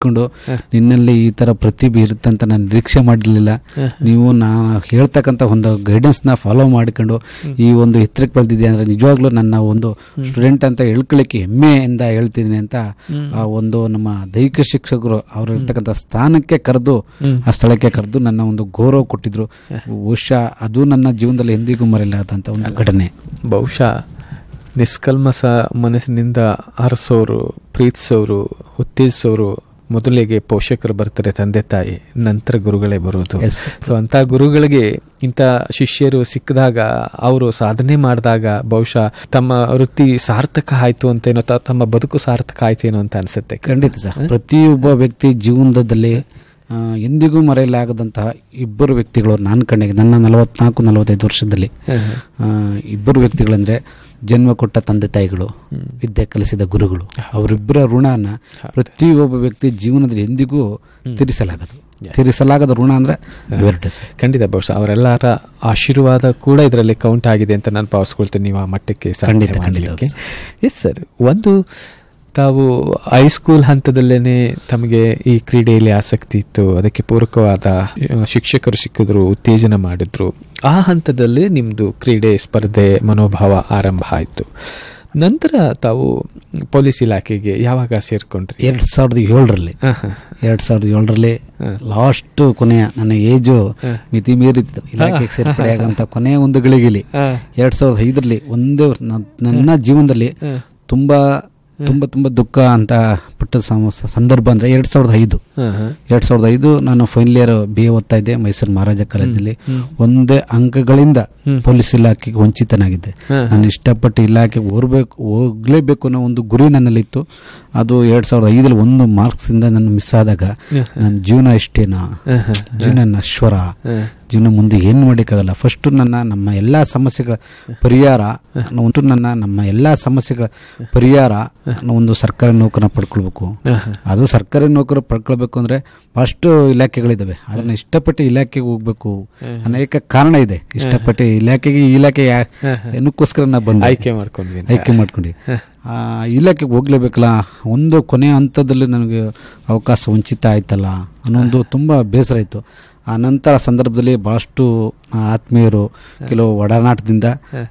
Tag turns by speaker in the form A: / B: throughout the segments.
A: ಇಟ್ಕೊಂಡು ನಿನ್ನಲ್ಲಿ ಈ ತರ ಪ್ರತಿಭೆ ಇರುತ್ತೆ ಅಂತ ನಾನು ನಿರೀಕ್ಷೆ ಮಾಡಿರ್ಲಿಲ್ಲ ನೀವು ನಾ ಹೇಳ್ತಕ್ಕಂಥ ಒಂದು ಗೈಡೆನ್ಸ್ನ ಫಾಲೋ ಮಾಡಿಕೊಂಡು ಈ ಒಂದು ಎತ್ತರಕ್ಕೆ ಬೆಳೆದಿದೆ ಅಂದ್ರೆ ನಿಜವಾಗ್ಲೂ ನನ್ನ ಒಂದು ಸ್ಟೂಡೆಂಟ್ ಅಂತ ಹೇಳ್ಕೊಳ್ಳಿಕ್ಕೆ ಹೆಮ್ಮೆಯಿಂದ ಹೇಳ್ತಿದ್ದೀನಿ ಅಂತ ಆ ಒಂದು ನಮ್ಮ ದೈಹಿಕ ಶಿಕ್ಷಕರು ಅವರು ಇರ್ತಕ್ಕಂಥ ಸ್ಥಾನಕ್ಕೆ ಕರೆದು ಆ ಸ್ಥಳಕ್ಕೆ ಕರೆದು ನನ್ನ ಒಂದು ಗೌರವ ಕೊಟ್ಟಿದ್ರು ಬಹುಶಃ ಅದು ನನ್ನ ಜೀವನದಲ್ಲಿ ಎಂದಿಗೂ ಮರೆಯಲಾದಂಥ ಒಂದು ಘಟನೆ
B: ಬಹುಶಃ ನಿಷ್ಕಲ್ಮಸ ಮನಸ್ಸಿನಿಂದ ಹರಿಸೋರು ಪ್ರೀತಿಸೋರು ಉತ್ತೇಜಿಸೋರು ಮೊದಲಿಗೆ ಪೋಷಕರು ಬರ್ತಾರೆ ತಂದೆ ತಾಯಿ ನಂತರ ಗುರುಗಳೇ ಬರೋದು
A: Yes.
B: ಸೊ ಅಂತ ಗುರುಗಳಿಗೆ ಇಂಥ ಶಿಷ್ಯರು ಸಿಕ್ಕಿದಾಗ ಅವರು ಸಾಧನೆ ಮಾಡಿದಾಗ ಬಹುಶಃ ತಮ್ಮ ವೃತ್ತಿ ಸಾರ್ಥಕ ಆಯ್ತು ಅಂತೇನೋ ತ- ತಮ್ಮ ಬದುಕು ಸಾರ್ಥಕ ಆಯ್ತೇನೋ ಅಂತ ಅನ್ಸುತ್ತೆ
A: ಖಂಡಿತ ಸರ್ ಪ್ರತಿಯೊಬ್ಬ ವ್ಯಕ್ತಿ ಜೀವನದಲ್ಲಿ ಆ, ಎಂದಿಗೂ ಮರೆಯಲಾಗದಂತಹ ಇಬ್ಬರು ವ್ಯಕ್ತಿಗಳು ನಾನು ಕಣ್ಣಿಗೆ ನನ್ನ ನಲವತ್ನಾಲ್ಕು ನಲವತ್ತೈದು ವರ್ಷದಲ್ಲಿ ಆ, ಇಬ್ಬರು ವ್ಯಕ್ತಿಗಳಂದ್ರೆ ಜನ್ಮ ಕೊಟ್ಟ ತಂದೆ ತಾಯಿಗಳು ವಿದ್ಯೆ ಕಲಿಸಿದ ಗುರುಗಳು ಅವರಿಬ್ಬರ ಋಣನ ಪ್ರತಿಯೊಬ್ಬ ವ್ಯಕ್ತಿ ಜೀವನದಲ್ಲಿ ಎಂದಿಗೂ ತೀರಿಸಲಾಗದು ತೀರಿಸಲಾಗದ ಋಣ ಅಂದ್ರೆ ಇವೆರಡು ಸರ್
B: ಖಂಡಿತ ಬಹುಶಃ ಅವರೆಲ್ಲರ ಆಶೀರ್ವಾದ ಕೂಡ ಇದರಲ್ಲಿ ಕೌಂಟ್ ಆಗಿದೆ ಅಂತ ನಾನು ಭಾವಿಸ್ಕೊಳ್ತೇನೆ ನೀವು ಆ ಮಟ್ಟಕ್ಕೆ
A: ಖಂಡಿತ, ಖಂಡಿತ.
B: ಎಸ್ ಸರ್ ಒಂದು ತಾವು ಹೈಸ್ಕೂಲ್ ಹಂತದಲ್ಲೇನೆ ತಮಗೆ ಈ ಕ್ರೀಡೆಯಲ್ಲಿ ಆಸಕ್ತಿ ಇತ್ತು ಅದಕ್ಕೆ ಪೂರಕವಾದ ಆ, ಶಿಕ್ಷಕರು ಸಿಕ್ಕಿದ್ರು ಉತ್ತೇಜನ ಮಾಡಿದ್ರು ಆ ಹಂತದಲ್ಲೇ ನಿಮ್ದು ಕ್ರೀಡೆ ಸ್ಪರ್ಧೆ ಮನೋಭಾವ ಆರಂಭ ಆಯಿತು ನಂತರ ತಾವು ಪೊಲೀಸ್ ಇಲಾಖೆಗೆ ಯಾವಾಗ ಸೇರ್ಕೊಂಡ್ರಿ
A: ಎರಡ್ ಸಾವಿರದ ಏಳರಲ್ಲಿ
B: ಆಹಾ.
A: ಎರಡ್ ಸಾವಿರದ ಏಳರಲ್ಲಿ ಲಾಸ್ಟ್ ಕೊನೆಯ ನನ್ನ ಏಜು ಮಿತಿ ಮೀರಿತ್ತು ಇಲಾಖೆಗೆ ಸೇರ್ಪಡೆ ಆಗಂತ ಕೊನೆಯ ಒಂದು ಗಳಿಗೆಲಿ
B: ಆ.
A: ಎರಡ್ ಸಾವಿರದ ಐದರಲ್ಲಿ ಒಂದೇ ವರ್ಷ ನ- ನನ್ನ ಜೀವನದಲ್ಲಿ ತುಂಬಾ ತುಂಬಾ ತುಂಬಾ ದುಃಖ ಅಂತ ಪಟ್ಟ ಸಮ- ಸಂದರ್ಭ ಅಂದ್ರೆ ಎರಡ್ ಸಾವಿರದ ಐದು
B: ಆಹಾ.
A: ಎರಡ್ ಸಾವಿರದ ಐದು ನಾನು ಫೈನಲ್ ಇಯರ್ ಬಿ ಎ ಓದ್ತಾ ಇದ್ದೆ ಮೈಸೂರು ಮಹಾರಾಜ ಕಾಲೇಜಲ್ಲಿ ಒಂದೇ ಅಂಕಗಳಿಂದ ಪೊಲೀಸ್ ಇಲಾಖೆಗೆ ವಂಚಿತನಾಗಿದ್ದೆ ನಾನು ಇಷ್ಟಪಟ್ಟು ಇಲಾಖೆಗೆ ಹೋಗ್ಬೇಕು ಹೋಗ್ಲೇಬೇಕು ಅನ್ನೋ ಒಂದು ಗುರಿ ನನ್ನಲ್ಲಿತ್ತು ಅದು ಎರಡ್ ಸಾವಿರದ ಐದಲ್ಲಿ ಒಂದು ಮಾರ್ಕ್ಸ್ ಇಂದ ನಾನು ಮಿಸ್ ಆದಾಗ ನನ್ನ ಜೀವನ ಇಷ್ಟೇನಾ ಜೀವನ ನಶ್ವರ ಜೀವನ ಮುಂದೆ ಏನು ಮಾಡೋಕ್ಕಾಗಲ್ಲ ಫಸ್ಟ್ ನನ್ನ ನಮ್ಮ ಎಲ್ಲ ಸಮಸ್ಯೆಗಳ ಪರಿಹಾರ ಒಂದು ನನ್ನ ನಮ್ಮ ಎಲ್ಲ ಸಮಸ್ಯೆಗಳ ಪರಿಹಾರ ಅನ್ನೋ ಒಂದು ಸರ್ಕಾರಿ ನೌಕರನ ಪಡ್ಕೊಳ್ಬೇಕು ಅದು ಸರ್ಕಾರಿ ನೌಕರ ಪಡ್ಕೊಳ್ಬೇಕು ಅಂದ್ರೆ ಫಸ್ಟ್ ಇಲಾಖೆಗಳಿದಾವೆ ಅದನ್ನ ಇಷ್ಟಪಟ್ಟು ಇಲಾಖೆಗೆ ಹೋಗ್ಬೇಕು ಅನೇಕ ಕಾರಣ ಇದೆ ಇಷ್ಟಪಟ್ಟು ಇಲಾಖೆಗೆ ಈ ಇಲಾಖೆ ಯಾ- ಏನಕ್ಕೋಸ್ಕರ ನಾ ಬಂದೆ
B: ಆಯ್ಕೆ ಮಾಡ್ಕೊಂಡ್ವಿ ಅಂತ.
A: ಆಯ್ಕೆ ಮಾಡ್ಕೊಂಡು ಆ ಇಲಾಖೆಗೆ ಹೋಗ್ಲೇಬೇಕಲ್ಲ ಒಂದು ಕೊನೆಯ ಹಂತದಲ್ಲಿ ನನಗೆ ಅವಕಾಶ ವಂಚಿತ ಆಯ್ತಲ್ಲ ಅನ್ನೋ ಒಂದು ತುಂಬ ಬೇಸರ ಇತ್ತು ಆ ನಂತರ ಸಂದರ್ಭದಲ್ಲಿ ಭಾಳಷ್ಟು ಆತ್ಮೀಯರು ಕೆಲವು ಒಡನಾಟದಿಂದ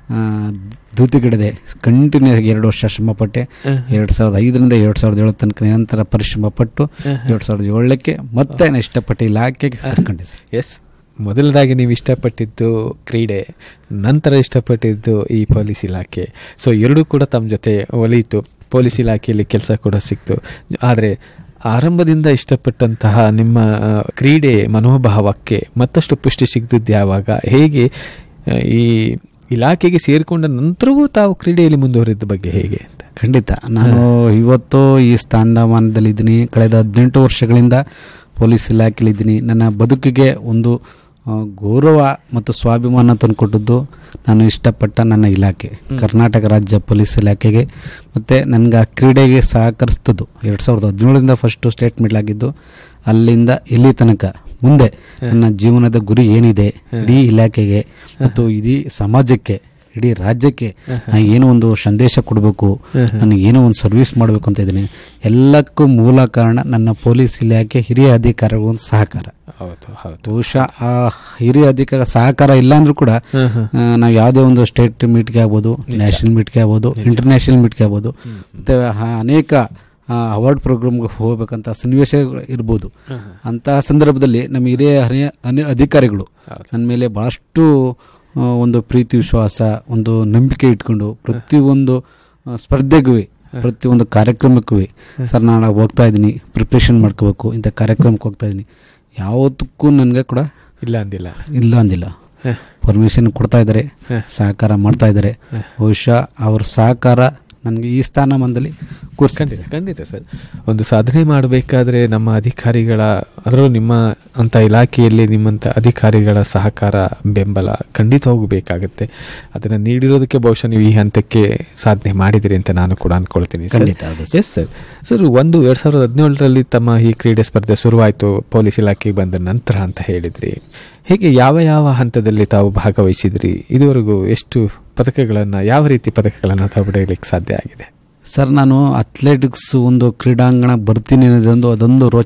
A: ಧೂತಿಗಿಡದೆ ಕಂಟಿನ್ಯೂ ಆಗಿ ಎರಡು ವರ್ಷ ಶ್ರಮಪಟ್ಟೆ ಎರಡು ಸಾವಿರದ ಐದರಿಂದ ಎರಡು ಸಾವಿರದ ಏಳು ತನಕ ನಿರಂತರ ಪರಿಶ್ರಮ ಪಟ್ಟು ಎರಡು ಸಾವಿರದ ಏಳಕ್ಕೆ ಮತ್ತೆ ನಾನು ಇಷ್ಟಪಟ್ಟು ಇಲಾಖೆಗೆ ಸೇರ್ಕೊಂಡೆ ಸರ್
B: ಎಸ್ ಮೊದಲದಾಗಿ ನೀವು ಇಷ್ಟಪಟ್ಟಿದ್ದು ಕ್ರೀಡೆ ನಂತರ ಇಷ್ಟಪಟ್ಟಿದ್ದು ಈ ಪೊಲೀಸ್ ಇಲಾಖೆ ಸೊ ಎರಡೂ ಕೂಡ ತಮ್ಮ ಜೊತೆ ಒಲಿಯಿತು ಪೊಲೀಸ್ ಇಲಾಖೆಯಲ್ಲಿ ಕೆಲಸ ಕೂಡ ಸಿಕ್ತು ಆದರೆ ಆರಂಭದಿಂದ ಇಷ್ಟಪಟ್ಟಂತಹ ನಿಮ್ಮ ಆ, ಕ್ರೀಡೆ ಮನೋಭಾವಕ್ಕೆ ಮತ್ತಷ್ಟು ಪುಷ್ಟಿ ಸಿಗ್ದಿದ್ದು ಯಾವಾಗ ಹೇಗೆ ಆ, ಈ ಇಲಾಖೆಗೆ ಸೇರಿಕೊಂಡ ನಂತರವೂ ತಾವು ಕ್ರೀಡೆಯಲ್ಲಿ ಮುಂದುವರಿದ ಬಗ್ಗೆ ಹೇಗೆ ಅಂತ
A: ಖಂಡಿತ ನಾನು ಇವತ್ತು ಈ ಸ್ಥಾನಮಾನದಲ್ಲಿದ್ದೀನಿ ಕಳೆದ ಹದಿನೆಂಟು ವರ್ಷಗಳಿಂದ ಪೊಲೀಸ್ ಇಲಾಖೆಯಲ್ಲಿದ್ದೀನಿ ನನ್ನ ಬದುಕಿಗೆ ಒಂದು ಆ, ಗೌರವ ಮತ್ತು ಸ್ವಾಭಿಮಾನ ತಂದುಕೊಟ್ಟದ್ದು ನಾನು ಇಷ್ಟಪಟ್ಟ ನನ್ನ ಇಲಾಖೆ ಕರ್ನಾಟಕ ರಾಜ್ಯ ಪೊಲೀಸ್ ಇಲಾಖೆಗೆ ಮತ್ತು ನನಗೆ ಆ ಕ್ರೀಡೆಗೆ ಸಹಕರಿಸ್ತದ್ದು ಎರಡು ಸಾವಿರದ ಹದಿನೇಳರಿಂದ ಫಸ್ಟು ಸ್ಟೇಟ್ ಮೆಡಲ್ ಆಗಿದ್ದು ಅಲ್ಲಿಂದ ಇಲ್ಲಿ ತನಕ ಮುಂದೆ ನನ್ನ ಜೀವನದ ಗುರಿ ಏನಿದೆ ಇಡೀ ಇಲಾಖೆಗೆ ಮತ್ತು ಇಡೀ ಸಮಾಜಕ್ಕೆ ಇಡೀ ರಾಜ್ಯಕ್ಕೆ ನಾನು ಏನೋ ಒಂದು ಸಂದೇಶ ಕೊಡಬೇಕು ನನಗೆ ಏನೋ ಒಂದು ಸರ್ವಿಸ್ ಮಾಡಬೇಕು ಅಂತ ಇದ್ದೀನಿ ಎಲ್ಲಕ್ಕೂ ಮೂಲ ಕಾರಣ ನನ್ನ ಪೊಲೀಸ್ ಇಲಾಖೆ ಹಿರಿಯ ಅಧಿಕಾರಿಗಳ ಒಂದು ಸಹಕಾರ
B: ಹೌದು ಹೌದು
A: ಬಹುಶಃ ಆ ಹಿರಿಯ ಅಧಿಕಾರ ಸಹಕಾರ ಇಲ್ಲ ಅಂದ್ರೂ ಕೂಡ ಆ, ನಾವು ಯಾವುದೇ ಒಂದು ಸ್ಟೇಟ್ ಮೀಟ್ಗೆ ಆಗ್ಬೋದು ನ್ಯಾಷನಲ್ ಮೀಟ್ಗೆ ಆಗ್ಬೋದು ಇಂಟರ್ನ್ಯಾಷನಲ್ ಮೀಟ್ಗೆ ಆಗ್ಬೋದು ಮತ್ತೆ ಆ ಅನೇಕ ಅವಾರ್ಡ್ ಪ್ರೋಗ್ರಾಮ್ಗೆ ಹೋಗ್ಬೇಕಂತ ಸನ್ನಿವೇಶಗಳು ಇರ್ಬೋದು ಅಂತಹ ಸಂದರ್ಭದಲ್ಲಿ ನಮ್ಮ ಹಿರಿಯ ಹರಿಯ- ಅನಿ- ಅಧಿಕಾರಿಗಳು ನನ್ನ ಮೇಲೆ ಬಹಳಷ್ಟು ಆ, ಒಂದು ಪ್ರೀತಿ ವಿಶ್ವಾಸ ಒಂದು ನಂಬಿಕೆ ಇಟ್ಕೊಂಡು ಪ್ರತಿಯೊಂದು ಆ, ಸ್ಪರ್ಧೆಗೂ ಪ್ರತಿಯೊಂದು ಕಾರ್ಯಕ್ರಮಕ್ಕೂ ಸರ್ ನಾನು ಹೋಗ್ತಾ ಇದ್ದೀನಿ ಪ್ರಿಪ್ರೇಷನ್ ಮಾಡ್ಕೋಬೇಕು ಇಂಥ ಕಾರ್ಯಕ್ರಮಕ್ಕೆ ಹೋಗ್ತಾ ಇದ್ದೀನಿ ಯಾವತ್ತಕ್ಕೂ ನನಗೆ ಕೂಡ
B: ಇಲ್ಲ ಅಂದಿಲ್ಲ
A: ಇಲ್ಲ ಅಂದಿಲ್ಲ ಪರ್ಮಿಷನ್ ಕೊಡ್ತಾ ಇದ್ದಾರೆ ಸಹಕಾರ ಮಾಡ್ತಾ ಇದ್ದಾರೆ ಬಹುಶಃ ಅವ್ರ ಸಹಕಾರ ನನಗೆ ಈ ಸ್ಥಾನಮಾನದಲ್ಲಿ ಕೂರಿಸ್ತಿದೆ
B: ಖಂಡಿತ ಖಂಡಿತ ಸರ್ ಒಂದು ಸಾಧನೆ ಮಾಡಬೇಕಾದ್ರೆ ನಮ್ಮ ಅಧಿಕಾರಿಗಳ ಅದರಲ್ಲೂ ನಿಮ್ಮ ಅಂತ ಇಲಾಖೆಯಲ್ಲಿ ನಿಮ್ಮಂತ ಅಧಿಕಾರಿಗಳ ಸಹಕಾರ ಬೆಂಬಲ ಖಂಡಿತ ಹೋಗಬೇಕಾಗತ್ತೆ ಅದನ್ನ ನೀಡಿರೋದಕ್ಕೆ ಬಹುಶಃ ನೀವು ಈ ಹಂತಕ್ಕೆ ಸಾಧನೆ ಮಾಡಿದಿರಿ ಅಂತ ನಾನು ಕೂಡ ಅನ್ಕೊಳ್ತೀನಿ ಸರ್
A: ಖಂಡಿತ ಹೌದು ಸರ್.
B: ಎಸ್ ಸರ್ ಸರ್ ಒಂದು ಎರಡ್ ಸಾವಿರದ ಹದಿನೇಳರಲ್ಲಿ ತಮ್ಮ ಈ ಕ್ರೀಡೆ ಸ್ಪರ್ಧೆ ಶುರುವಾಯಿತು ಪೊಲೀಸ್ ಇಲಾಖೆಗೆ ಬಂದ ನಂತರ ಅಂತ ಹೇಳಿದ್ರಿ ಹೇಗೆ ಯಾವ ಯಾವ ಹಂತದಲ್ಲಿ ತಾವು ಭಾಗವಹಿಸಿದ್ರಿ ಇದುವರೆಗೂ ಎಷ್ಟು ಪದಕಗಳನ್ನ ಯಾವ ರೀತಿ ಪದಕಗಳನ್ನ ತಾವು ಪಡೆಯಲಿಕ್ಕೆ ಸಾಧ್ಯ ಆಗಿದೆ
A: ಸರ್ ನಾನು ಅಥ್ಲೆಟಿಕ್ಸ್ ಒಂದು ಕ್ರೀಡಾಂಗಣ ಬರ್ತೀನಿ ಅನ್ನೋದೊಂದು ಅದೊಂದು ರೋಚ